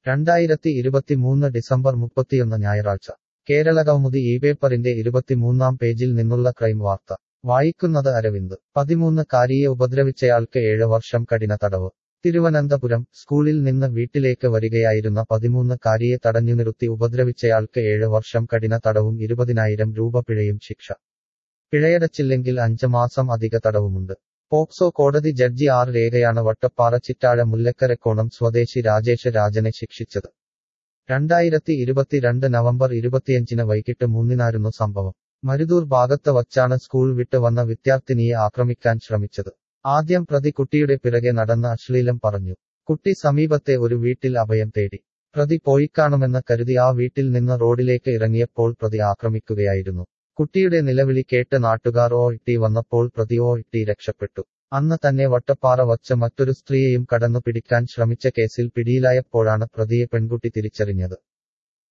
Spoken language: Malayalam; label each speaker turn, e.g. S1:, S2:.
S1: രണ്ടായിരത്തി ഇരുപത്തിമൂന്ന് ഡിസംബർ മുപ്പത്തിയൊന്ന് ഞായറാഴ്ച കേരളകൗമുദി ഈ പേപ്പറിന്റെ ഇരുപത്തിമൂന്നാം പേജിൽ നിന്നുള്ള ക്രൈം വാർത്ത വായിക്കുന്നത് അരവിന്ദ് പതിമൂന്ന് കാരിയെ ഉപദ്രവിച്ചയാൾക്ക് ഏഴ് വർഷം കഠിന തടവ് തിരുവനന്തപുരം സ്കൂളിൽ നിന്ന് വീട്ടിലേക്ക് വരികയായിരുന്ന പതിമൂന്ന് കാരിയെ തടഞ്ഞു നിർത്തി ഉപദ്രവിച്ചയാൾക്ക് ഏഴ് വർഷം കഠിന തടവും ഇരുപതിനായിരം രൂപ പിഴയും ശിക്ഷ പിഴയടച്ചില്ലെങ്കിൽ അഞ്ച് മാസം അധിക തടവുമുണ്ട് പോക്സോ കോടതി ജഡ്ജി ആർ രേഖയാണ് വട്ടപ്പാറ ചിറ്റാഴ മുല്ലക്കരക്കോണം സ്വദേശി രാജേഷ് രാജനെ ശിക്ഷിച്ചത് രണ്ടായിരത്തി ഇരുപത്തിരണ്ട് നവംബർ ഇരുപത്തിയഞ്ചിന് വൈകിട്ട് മൂന്നിനായിരുന്നു സംഭവം മരുതൂർ ഭാഗത്ത് വച്ചാണ് സ്കൂൾ വിട്ട് വന്ന വിദ്യാർത്ഥിനിയെ ആക്രമിക്കാൻ ശ്രമിച്ചത് ആദ്യം പ്രതി കുട്ടിയുടെ പിറകെ നടന്ന് അശ്ലീലം പറഞ്ഞു കുട്ടി സമീപത്തെ ഒരു വീട്ടിൽ അഭയം തേടി പ്രതി പോയിക്കാണുമെന്ന് കരുതി ആ വീട്ടിൽ നിന്ന് റോഡിലേക്ക് ഇറങ്ങിയപ്പോൾ പ്രതി ആക്രമിക്കുകയായിരുന്നു കുട്ടിയുടെ നിലവിളി കേട്ട് നാട്ടുകാർ ഓ ഇട്ടി വന്നപ്പോൾ പ്രതി ഓ ഇട്ടി രക്ഷപ്പെട്ടു അന്ന് തന്നെ വട്ടപ്പാറ വച്ച് മറ്റൊരു സ്ത്രീയെയും കടന്നു പിടിക്കാൻ ശ്രമിച്ച കേസിൽ പിടിയിലായപ്പോഴാണ് പ്രതിയെ പെൺകുട്ടി തിരിച്ചറിഞ്ഞത്